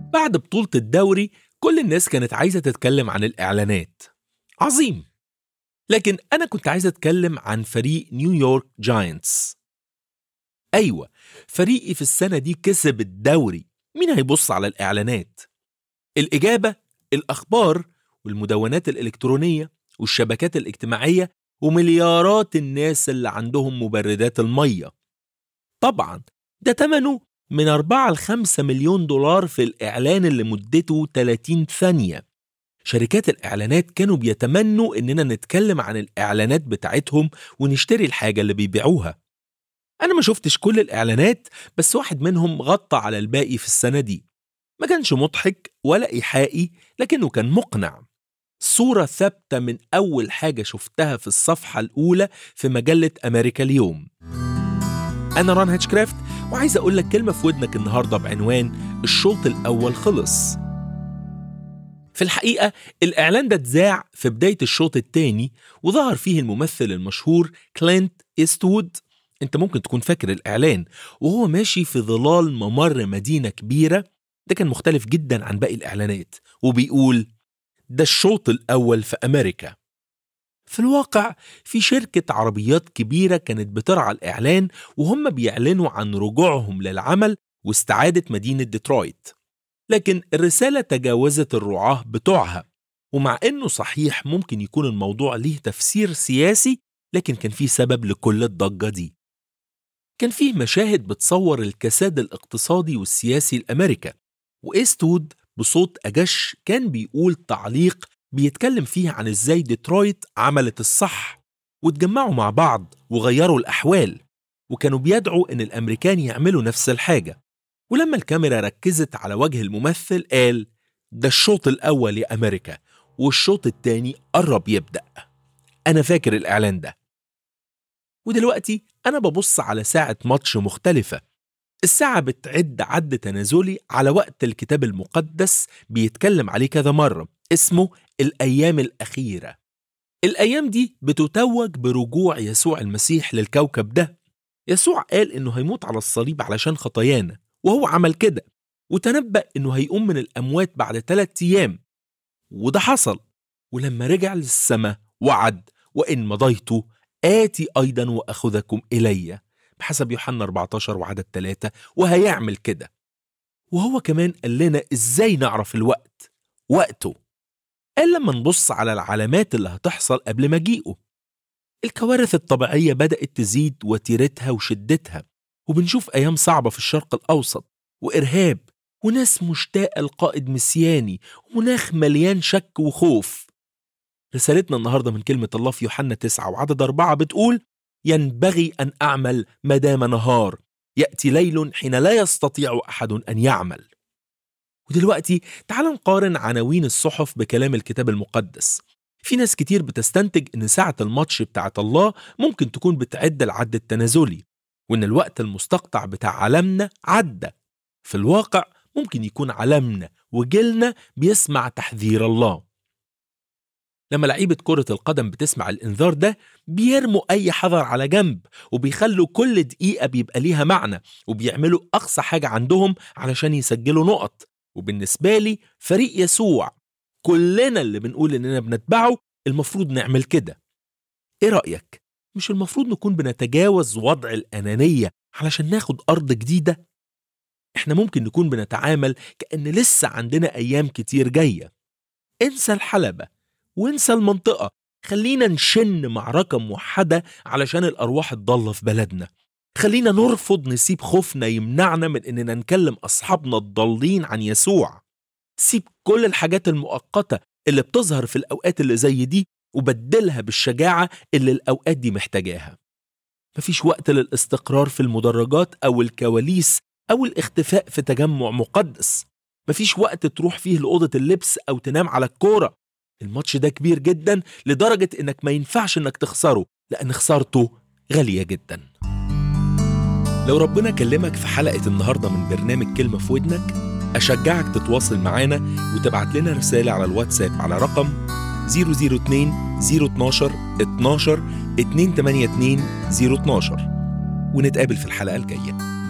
بعد بطولة الدوري كل الناس كانت عايزة تتكلم عن الإعلانات عظيم لكن أنا كنت عايز أتكلم عن فريق نيويورك جاينتس أيوة فريقي في السنة دي كسب الدوري مين هيبص على الإعلانات؟ الإجابة الأخبار والمدونات الإلكترونية والشبكات الاجتماعية ومليارات الناس اللي عندهم مبردات المية طبعا ده تمنه من 4 ل 5 مليون دولار في الإعلان اللي مدته 30 ثانية شركات الإعلانات كانوا بيتمنوا إننا نتكلم عن الإعلانات بتاعتهم ونشتري الحاجة اللي بيبيعوها أنا ما شفتش كل الإعلانات بس واحد منهم غطى على الباقي في السنة دي ما كانش مضحك ولا إيحائي لكنه كان مقنع صورة ثابتة من أول حاجة شفتها في الصفحة الأولى في مجلة أمريكا اليوم أنا ران هاتشكرافت وعايز أقول لك كلمة في ودنك النهاردة بعنوان الشوط الأول خلص في الحقيقة الإعلان ده اتذاع في بداية الشوط الثاني وظهر فيه الممثل المشهور كلينت إيستوود أنت ممكن تكون فاكر الإعلان وهو ماشي في ظلال ممر مدينة كبيرة ده كان مختلف جدا عن باقي الإعلانات وبيقول ده الشوط الأول في أمريكا في الواقع في شركة عربيات كبيرة كانت بترعى الإعلان وهم بيعلنوا عن رجوعهم للعمل واستعادة مدينة ديترويت لكن الرسالة تجاوزت الرعاة بتوعها ومع إنه صحيح ممكن يكون الموضوع ليه تفسير سياسي لكن كان فيه سبب لكل الضجة دي كان فيه مشاهد بتصور الكساد الاقتصادي والسياسي لأمريكا وإيستود بصوت أجش كان بيقول تعليق بيتكلم فيه عن إزاي ديترويت عملت الصح واتجمعوا مع بعض وغيروا الأحوال وكانوا بيدعوا إن الأمريكان يعملوا نفس الحاجة ولما الكاميرا ركزت على وجه الممثل قال ده الشوط الأول يا أمريكا والشوط التاني قرب يبدأ أنا فاكر الإعلان ده ودلوقتي أنا ببص على ساعة ماتش مختلفة الساعة بتعد عد تنازلي على وقت الكتاب المقدس بيتكلم عليه كذا مرة اسمه الأيام الأخيرة الأيام دي بتتوج برجوع يسوع المسيح للكوكب ده يسوع قال إنه هيموت على الصليب علشان خطايانا وهو عمل كده وتنبأ إنه هيقوم من الأموات بعد ثلاثة أيام وده حصل ولما رجع للسماء وعد وإن مضيت آتي أيضا وأخذكم إليّ بحسب يوحنا 14 وعدد 3 وهيعمل كده وهو كمان قال لنا ازاي نعرف الوقت وقته قال لما نبص على العلامات اللي هتحصل قبل مجيئه الكوارث الطبيعية بدأت تزيد وتيرتها وشدتها وبنشوف أيام صعبة في الشرق الأوسط وإرهاب وناس مشتاقة لقائد مسياني ومناخ مليان شك وخوف رسالتنا النهاردة من كلمة الله في يوحنا 9 وعدد أربعة بتقول ينبغي ان اعمل ما دام نهار ياتي ليل حين لا يستطيع احد ان يعمل ودلوقتي تعال نقارن عناوين الصحف بكلام الكتاب المقدس في ناس كتير بتستنتج ان ساعة الماتش بتاعت الله ممكن تكون بتعد العد التنازلي وان الوقت المستقطع بتاع عالمنا عدى في الواقع ممكن يكون عالمنا وجيلنا بيسمع تحذير الله لما لعيبة كرة القدم بتسمع الإنذار ده بيرموا أي حذر على جنب وبيخلوا كل دقيقة بيبقى ليها معنى وبيعملوا أقصى حاجة عندهم علشان يسجلوا نقط وبالنسبة لي فريق يسوع كلنا اللي بنقول إننا بنتبعه المفروض نعمل كده إيه رأيك؟ مش المفروض نكون بنتجاوز وضع الأنانية علشان ناخد أرض جديدة؟ إحنا ممكن نكون بنتعامل كأن لسه عندنا أيام كتير جاية انسى الحلبة وانسى المنطقة خلينا نشن معركة موحدة علشان الأرواح الضالة في بلدنا خلينا نرفض نسيب خوفنا يمنعنا من إننا نكلم أصحابنا الضالين عن يسوع سيب كل الحاجات المؤقتة اللي بتظهر في الأوقات اللي زي دي وبدلها بالشجاعة اللي الأوقات دي محتاجاها مفيش وقت للاستقرار في المدرجات أو الكواليس أو الاختفاء في تجمع مقدس مفيش وقت تروح فيه لأوضة اللبس أو تنام على الكورة الماتش ده كبير جدا لدرجة إنك ما ينفعش إنك تخسره لأن خسارته غالية جدا لو ربنا كلمك في حلقة النهاردة من برنامج كلمة في ودنك أشجعك تتواصل معانا وتبعت لنا رسالة على الواتساب على رقم 002 012 12 282 012 ونتقابل في الحلقة الجاية